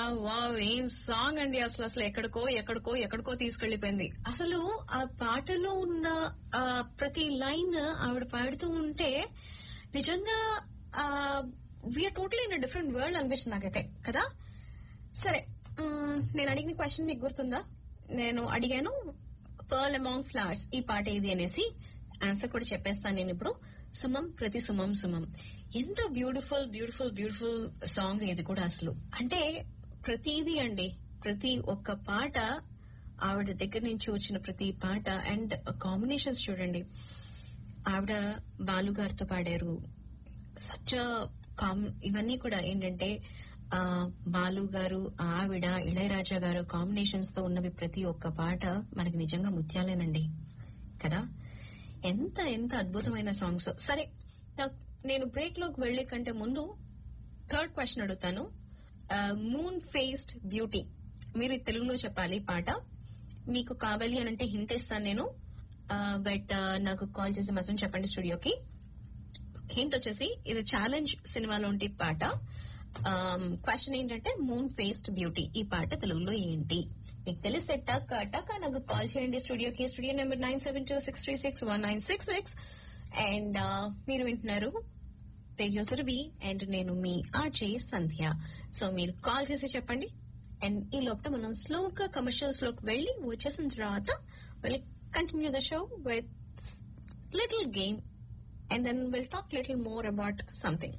wow wow ఏం song అండి అసలు అసలు ఎక్కడికో ఎక్కడికో ఎక్కడికో తీసుకెళ్లిపోయింది అసలు ఆ పాటలో ఉన్న ఆ ప్రతి లైన్ ఆవిడ పాడుతూ ఉంటే నిజంగా we're totally in different world అనిపిస్తుంది నాకైతే కదా సరే మ్, నేను అడిగిన క్వశ్చన్ మీకు గుర్తుందా నేను అడిగాను పర్ల్ అమాంగ్ ఫ్లవర్స్ ఈ పాట ఏది అనేసి ఆన్సర్ కూడా చెప్పేస్తాను నేను ఇప్పుడు సుమం ప్రతి సుమం సుమం ఎంత బ్యూటిఫుల్ బ్యూటిఫుల్ బ్యూటిఫుల్ సాంగ్ ఇది కూడా అసలు అంటే ప్రతిదీ అండి ప్రతి ఒక్క పాట ఆవిడ దగ్గర నుంచి వచ్చిన ప్రతి పాట అండ్ కాంబినేషన్స్ చూడండి ఆవిడ బాలు గారితో పాడారు సచ్ కామ్ ఇవన్నీ కూడా ఏంటంటే ఆ, బాలు గారు ఆవిడ ఇళయరాజా గారు కాంబినేషన్స్ తో ఉన్నవి ప్రతి ఒక్క పాట మనకి నిజంగా ముత్యాలేనండి కదా ఎంత ఎంత అద్భుతమైన సాంగ్స్ సరే నాకు- నేను బ్రేక్ లోకి వెళ్లే కంటే ముందు థర్డ్ క్వశ్చన్ అడుగుతాను మూన్ ఫేస్డ్ బ్యూటీ మీరు ఇది తెలుగులో చెప్పాలి ఈ పాట మీకు కావాలి అని అంటే హింట్ ఇస్తాను నేను బట్ నాకు కాల్ చేసి మాత్రం చెప్పండి స్టూడియోకి హింట్ వచ్చేసి ఇది ఛాలెంజ్ సినిమాలోంటి పాట క్వశ్చన్ ఏంటంటే మూన్ ఫేస్డ్ బ్యూటీ ఈ పాట తెలుగులో ఏంటి మీకు తెలిస్తే టక్ టక్ నాకు కాల్ చేయండి స్టూడియోకి studio number nine seven two six three six one nine six six and మీరు వింటున్నారు రేడియో సురభి అండ్ నేను మీ ఆర్జే సంధ్య సో మీరు కాల్ చేసి చెప్పండి అండ్ ఈ లోపల మనం స్లోగా కమర్షియల్స్ లోకి వెళ్ళి వచ్చేసిన తర్వాత will continue the show with little game and then will talk little more about something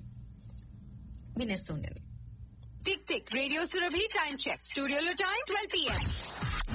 వినేస్తూ ఉండండి tick tick radio Surabhi time check స్టూడియోలో టైం ట్వెల్వ్ పిఎం